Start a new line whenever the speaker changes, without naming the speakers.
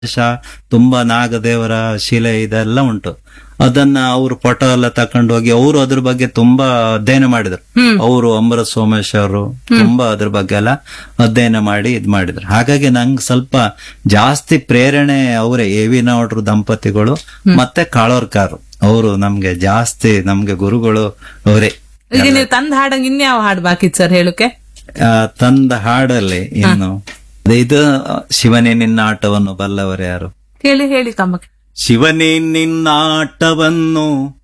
ದೇಶ ತುಂಬಾ ನಾಗದೇವರ ಶಿಲೆ ಇದೆಲ್ಲ ಉಂಟು ಅದನ್ನ ಅವರು ಫೋಟೋ ಎಲ್ಲ ತಕೊಂಡು ಹೋಗಿ ಅವರು ಅದ್ರ ಬಗ್ಗೆ ತುಂಬಾ ಅಧ್ಯಯನ ಮಾಡಿದ್ರು ಅವರು ಅಂಬರ ಸೋಮೇಶ್ ಅವರು ತುಂಬಾ ಅದ್ರ ಬಗ್ಗೆ ಎಲ್ಲ ಅಧ್ಯಯನ ಮಾಡಿ ಇದ್ ಮಾಡಿದ್ರು ಹಾಗಾಗಿ ನಂಗೆ ಸ್ವಲ್ಪ ಜಾಸ್ತಿ ಪ್ರೇರಣೆ ಅವರೇ ಎ ವಿ ನಾವ್ಡ್ರು ದಂಪತಿಗಳು ಮತ್ತೆ ಕಾಳೋರ್ಕಾರು ಅವರು ನಮ್ಗೆ ಜಾಸ್ತಿ ನಮ್ಗೆ ಗುರುಗಳು ಅವರೇ
ಈಗ ನೀವು ತಂದ ಹಾಡಂಗ್ ಇನ್ಯಾವ ಹಾಡು ಬಾಕಿ ಸರ್ ಹೇಳಕ್ಕೆ
ಆ, ತಂದ ಹಾಡಲ್ಲಿ ಇನ್ನು ಅದೇ ಇದು ಶಿವನೇ ನಿನ್ನ ಆಟವನ್ನು ಬಲ್ಲವರು ಯಾರು
ಹೇಳಿ ಹೇಳಿ ಕಮ್ಮಕ್ಕೆ
ಶಿವನೇ ನಿನ್ನ ಆಟವನ್ನು